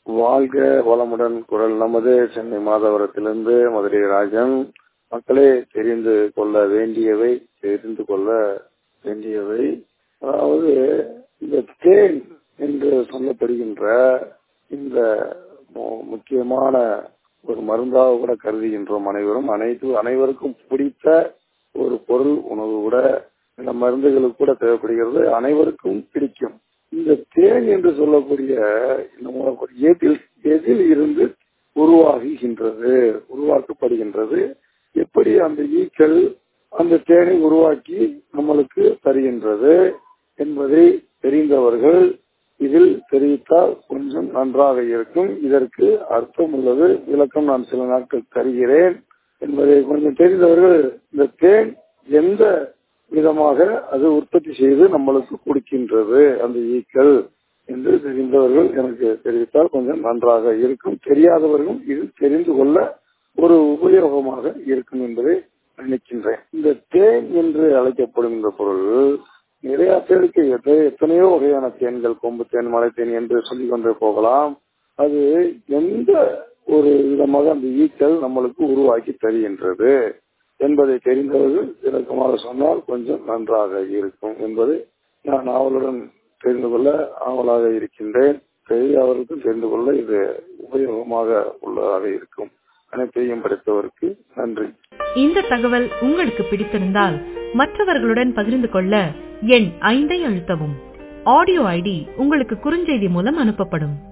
வாழ்க வளமுடன் குரல் நமது சென்னை மாதவரத்திலிருந்து மதுரை ராஜன் மக்களே தெரிந்து கொள்ள வேண்டியவை தெரிந்து கொள்ள வேண்டியவை அதாவது இந்த தேன் என்று சொல்லப்படுகின்ற இந்த மு- முக்கியமான ஒரு மருந்தாக கூட கருதுகின்றோம் அனைவரும் அனைத்து அனைவருக்கும் பிடித்த ஒரு பொருள் உணவு கூட இந்த மருந்துகளுக்கு கூட தேவைப்படுகிறது அனைவருக்கும் பிடிக்கும் இந்த தேன் என்று சொல்லக்கூடிய இந்த மூலப்பொருள் எதில் எதில் இருந்து உருவாகுகின்றது உருவாக்கப்படுகின்றது எப்படி அந்த ஈக்கள் அந்த தேனை உருவாக்கி நம்மளுக்கு தருகின்றது என்பதை தெரிந்தவர்கள் இதில் தெரிவித்தால் கொஞ்சம் நன்றாக இருக்கும் இதற்கு அர்த்தம் உள்ளது விளக்கம் நான் சில நாட்கள் தருகிறேன் என்பதை கொஞ்சம் தெரிந்தவர்கள் இந்த தேன் எந்த விதமாக அது உற்பத்தி செய்து நம்மளுக்கு கொடுக்கின்றது அந்த ஈக்கள் என்று தெரிந்தவர்கள் எனக்கு தெரிவித்தால் கொஞ்சம் நன்றாக இருக்கும் தெரியாதவர்களும் இது தெரிந்து கொள்ள ஒரு உபயோகமாக இருக்கும் என்பதை நினைக்கின்றேன் இந்த தேன் என்று அழைக்கப்படும் இந்த பொருள் நிறைய பேருக்கு எத்த- எத்தனையோ வகையான தேன்கள் கொம்பு தேன் மலை தேன் என்று சொல்லிக் கொண்டே போகலாம் அது எந்த ஒரு விதமாக அந்த ஈக்கள் நம்மளுக்கு உருவாக்கி தருகின்றது என்பதை தெரிந்தவர்கள் விளக்கமாக சொன்னால் கொஞ்சம் நன்றாக இருக்கும் என்பதை நான் ஆவலுடன் தெரிந்து கொள்ள ஆவலாக இருக்கின்றேன் தெரியாதவர்களுக்கும் தெரிந்து கொள்ள இது உபயோகமாக உள்ளதாக இருக்கும் அனைத்தையும் படித்தவருக்கு நன்றி இந்த தகவல் உங்களுக்கு பிடித்திருந்தால் மற்றவர்களுடன் பகிர்ந்து கொள்ள எண் ஐந்தை அழுத்தவும் ஆடியோ ஐடி உங்களுக்கு குறுஞ்செய்தி மூலம் அனுப்பப்படும்